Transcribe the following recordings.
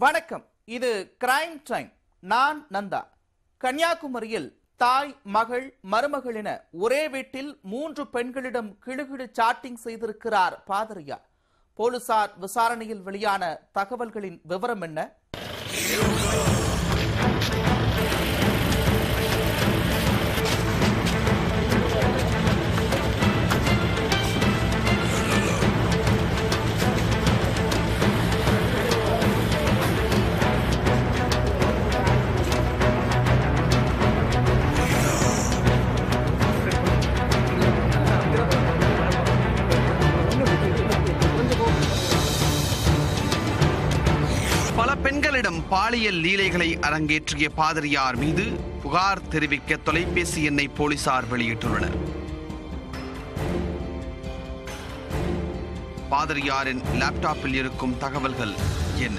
வணக்கம் இது crime time நான் நந்தா கன்னியாகுமரியில் தாய் மகள் மருமகள் என ஒரே வீட்டில் மூன்று பெண்களிடம் கிடுகிடு சாட்டிங் செய்திருக்கிறார் பாதிரியார் போலீசார் விசாரணையில் வெளியான தகவல்களின் விவரம் என்ன பல பெண்களிடம் பாலியல் லீலைகளை அரங்கேற்றிய பாதிரியார் மீது புகார் தெரிவிக்க தொலைபேசி எண்ணை போலீசார் வெளியிட்டுள்ளனர் பாதிரியாரின் லேப்டாப்பில் இருக்கும் தகவல்கள் என்ன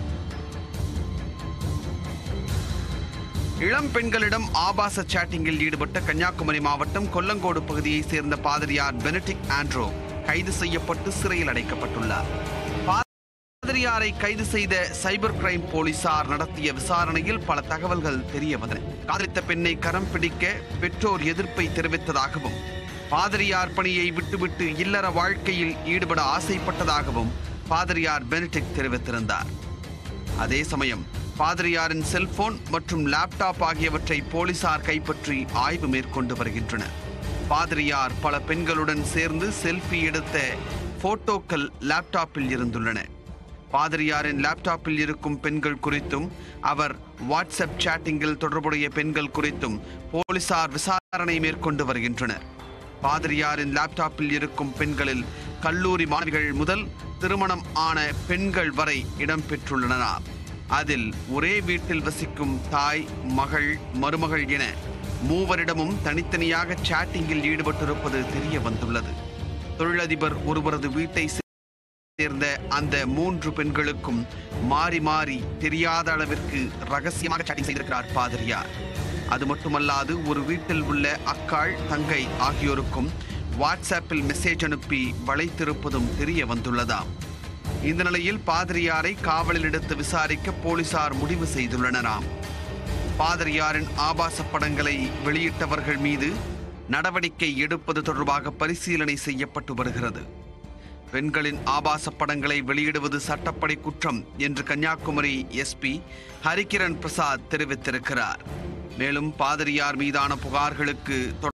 இளம் பெண்களிடம் ஆபாச சேட்டிங்கில் ஈடுபட்ட கன்னியாகுமரி மாவட்டம் கொல்லங்கோடு பகுதியைச் சேர்ந்த பாதிரியார் பெனடிக் ஆண்ட்ரோ கைது செய்யப்பட்டு சிறையில் அடைக்கப்பட்டுள்ளார் பாதிரியாரை கைது செய்த சைபர் கிரைம் போலீசார் நடத்திய விசாரணையில் பல தகவல்கள் தெரிய வந்தன காதலித்த பெண்ணை கரம் பிடிக்க பெற்றோர் எதிர்ப்பை தெரிவித்ததாகவும் பாதிரியார் பணியை விட்டுவிட்டு இல்லற வாழ்க்கையில் ஈடுபட ஆசைப்பட்டதாகவும் பாதிரியார் பெனடிக் தெரிவித்திருந்தார் அதே சமயம் பாதிரியாரின் செல்போன் மற்றும் லேப்டாப் ஆகியவற்றை போலீசார் கைப்பற்றி ஆய்வு மேற்கொண்டு வருகின்றனர் பாதிரியார் பல பெண்களுடன் சேர்ந்து செல்ஃபி எடுத்த போட்டோக்கள் லேப்டாப்பில் இருந்துள்ளன பாதிரியாரின் லேப்டாப்பில் இருக்கும் பெண்கள் குறித்தும் அவர் வாட்ஸ்அப் சேட்டிங்கில் தொடர்புடைய பெண்கள் குறித்தும் போலீசார் விசாரணை மேற்கொண்டு வருகின்றனர் பாதிரியாரின் லேப்டாப்பில் இருக்கும் பெண்களில் கல்லூரி மாணவிகள் முதல் திருமணம் ஆன பெண்கள் வரை இடம்பெற்றுள்ளனர் அதில் ஒரே வீட்டில் வசிக்கும் தாய் மகள் மருமகள் என மூவரிடமும் தனித்தனியாக சேட்டிங்கில் ஈடுபட்டிருப்பது தெரிய வந்துள்ளது தொழிலதிபர் ஒருவரது வீட்டை சேர்ந்த அந்த மூன்று பெண்களுக்கும் மாறி மாறி தெரியாத அளவிற்கு ரகசியமாக சேட்டிங் செய்திருக்கிறார் பாதிரியார் அது மட்டுமல்லாது ஒரு வீட்டில் உள்ள அக்காள் தங்கை ஆகியோருக்கும் வாட்ஸ்அப்பில் மெசேஜ் அனுப்பி வளைத்திருப்பதும் தெரிய வந்துள்ளதாம் இந்த நிலையில் பாதிரியாரை காவலில் எடுத்து விசாரிக்க போலீசார் முடிவு செய்துள்ளனராம் பாதிரியாரின் ஆபாச படங்களை வெளியிட்டவர்கள் மீது நடவடிக்கை எடுப்பது தொடர்பாக பரிசீலனை செய்யப்பட்டு வருகிறது பெண்களின் ஆபாச படங்களை வெளியிடுவது சட்டப்படி குற்றம் என்று கன்னியாகுமரி எஸ்பி ஹரிகிரண் பிரசாத் தெரிவித்திருக்கிறார் மேலும் பாதிரியார் மீதான புகார்களுக்கு